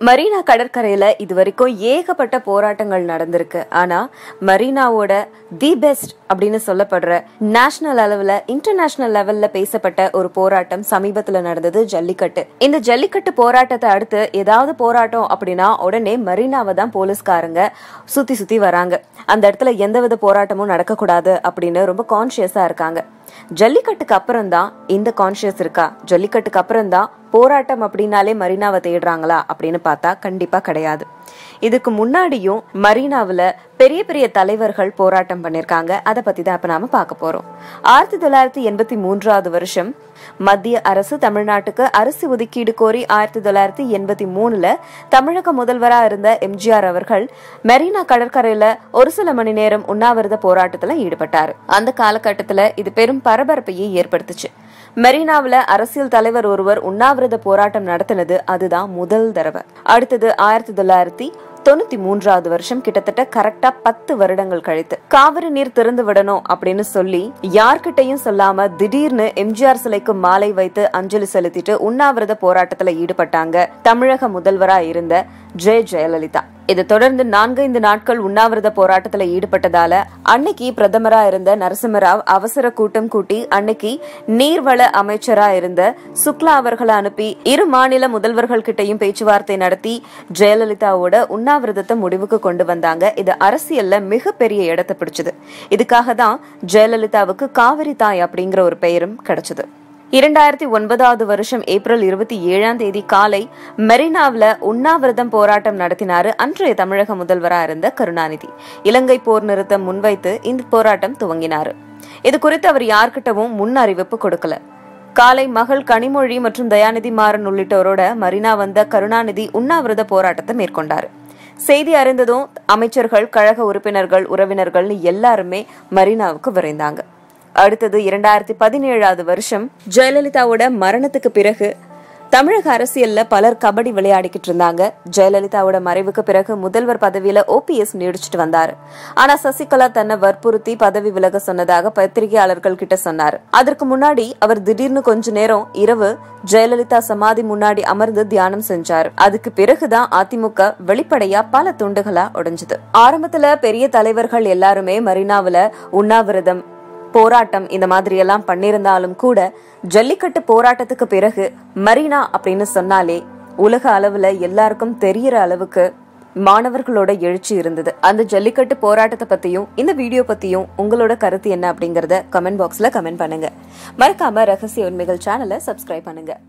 Marina கடற்கரையில இது வரைக்கும் ஏகப்பட்ட போராட்டங்கள் நடந்திருக்கு ஆனா மரீனாவோட தி பெஸ்ட் அப்படின்னு சொல்லப்படுற நேஷனல் அளவுல இன்டர்நேஷனல் லெவல்ல பேசப்பட்ட ஒரு போராட்டம் சமீபத்துல நடந்தது ஜல்லிக்கட்டு இந்த ஜல்லிக்கட்டு போராட்டத்தை அடுத்து ஏதாவது போராட்டம் அப்படின்னா உடனே மரீனாவை தான் போலீஸ்காரங்க சுத்தி சுத்தி வராங்க அந்த இடத்துல எந்தவித போராட்டமும் நடக்கக்கூடாது அப்படின்னு ரொம்ப கான்சியஸா இருக்காங்க ஜல்லிக்கட்டுக்கு அப்புறம் தான் இந்த கான்சியஸ் இருக்கா ஜல்லிக்கட்டுக்கு அப்புறம் தான் போராட்டம் அப்படின்னாலே மரீனாவை தேடுறாங்களா அப்படின்னு பார்த்தா கண்டிப்பா கிடையாது இதுக்கு முன்னாடியும் மரீனாவுல பெரிய பெரிய தலைவர்கள் போராட்டம் பண்ணிருக்காங்க அதை பத்தி தான் இப்ப நாம பார்க்க போறோம் ஆயிரத்தி தொள்ளாயிரத்தி எண்பத்தி மூன்றாவது வருஷம் மத்திய அரசு தமிழ்நாட்டுக்கு அரசு ஒதுக்கீடு கோரி ஆயிரத்தி தொள்ளாயிரத்தி எண்பத்தி மூணுல தமிழக முதல்வரா இருந்த எம்ஜிஆர் அவர்கள் மெரினா கடற்கரையில ஒரு சில மணி நேரம் உண்ணாவிரத போராட்டத்துல ஈடுபட்டாரு அந்த காலகட்டத்துல இது பெரும் பரபரப்பையை ஏற்படுத்துச்சு மெரினாவுல அரசியல் தலைவர் ஒருவர் உண்ணாவிரத போராட்டம் நடத்தினது அதுதான் முதல் தடவை அடுத்தது ஆயிரத்தி தொள்ளாயிரத்தி தொண்ணூத்தி மூன்றாவது வருஷம் கிட்டத்தட்ட கரெக்டா பத்து வருடங்கள் கழித்து காவிரி நீர் திறந்து விடணும் அப்படின்னு சொல்லி யார்கிட்டையும் சொல்லாம திடீர்னு எம்ஜிஆர் சிலைக்கு மாலை வைத்து அஞ்சலி செலுத்திட்டு உண்ணாவிரத போராட்டத்துல ஈடுபட்டாங்க தமிழக முதல்வரா இருந்த ஜெய ஜெயலலிதா இதை தொடர்ந்து நான்கைந்து நாட்கள் உண்ணாவிரத போராட்டத்துல ஈடுபட்டதால அன்னைக்கு பிரதமரா இருந்த நரசிம்மராவ் அவசர கூட்டம் கூட்டி அன்னைக்கு நீர்வள அமைச்சரா இருந்த சுக்லா அவர்களை அனுப்பி இரு மாநில முதல்வர்கள் கிட்டையும் பேச்சுவார்த்தை நடத்தி ஜெயலலிதாவோட உண்ணாவிரதத்தை முடிவுக்கு கொண்டு வந்தாங்க இது அரசியல்ல மிகப்பெரிய இடத்தை பிடிச்சது இதுக்காக தான் ஜெயலலிதாவுக்கு காவிரி தாய் அப்படிங்கிற ஒரு பெயரும் கிடைச்சது இரண்டாயிரத்தி ஒன்பதாவது வருஷம் ஏப்ரல் இருபத்தி ஏழாம் தேதி காலை மெரினாவில் உண்ணாவிரதம் போராட்டம் நடத்தினாரு அன்றைய தமிழக முதல்வராக இருந்த கருணாநிதி இலங்கை போர் நிறுத்தம் முன்வைத்து இந்த போராட்டம் துவங்கினாரு இது குறித்து அவர் யார்கிட்டவும் முன் அறிவிப்பு கொடுக்கல காலை மகள் கனிமொழி மற்றும் தயாநிதி மாறன் உள்ளிட்டோரோட மரினா வந்த கருணாநிதி உண்ணாவிரத போராட்டத்தை மேற்கொண்டாரு செய்தி அறிந்ததும் அமைச்சர்கள் கழக உறுப்பினர்கள் உறவினர்கள்னு எல்லாருமே மரினாவுக்கு விரைந்தாங்க அடுத்தது இரண்டாயிரத்தி பதினேழாவது வருஷம் ஜெயலலிதாவோட மரணத்துக்கு பிறகு தமிழக அரசியல்ல பலர் கபடி விளையாடிக்கிட்டு இருந்தாங்க ஜெயலலிதாவோட மறைவுக்கு பிறகு முதல்வர் பதவியில ஓபிஎஸ் நீடிச்சிட்டு வந்தாரு ஆனா சசிகலா தன்னை வற்புறுத்தி பதவி விலக சொன்னதாக பத்திரிகையாளர்கள் கிட்ட சொன்னாரு அதற்கு முன்னாடி அவர் திடீர்னு கொஞ்ச நேரம் இரவு ஜெயலலிதா சமாதி முன்னாடி அமர்ந்து தியானம் செஞ்சாரு அதுக்கு பிறகுதான் அதிமுக வெளிப்படையா பல துண்டுகளா உடைஞ்சது ஆரம்பத்துல பெரிய தலைவர்கள் எல்லாருமே மரினாவுல உண்ணாவிரதம் போராட்டம் இந்த மாதிரி எல்லாம் பண்ணிருந்தாலும் கூட ஜல்லிக்கட்டு போராட்டத்துக்கு பிறகு மரீனா அப்படின்னு சொன்னாலே உலக அளவுல எல்லாருக்கும் தெரியற அளவுக்கு மாணவர்களோட எழுச்சி இருந்தது அந்த ஜல்லிக்கட்டு போராட்டத்தை பத்தியும் இந்த வீடியோ பத்தியும் உங்களோட கருத்து என்ன அப்படிங்கறத கமெண்ட் பாக்ஸ்ல கமெண்ட் பண்ணுங்க மறக்காம ரகசிய உண்மைகள் சேனலை சப்ஸ்கிரைப் பண்ணுங்க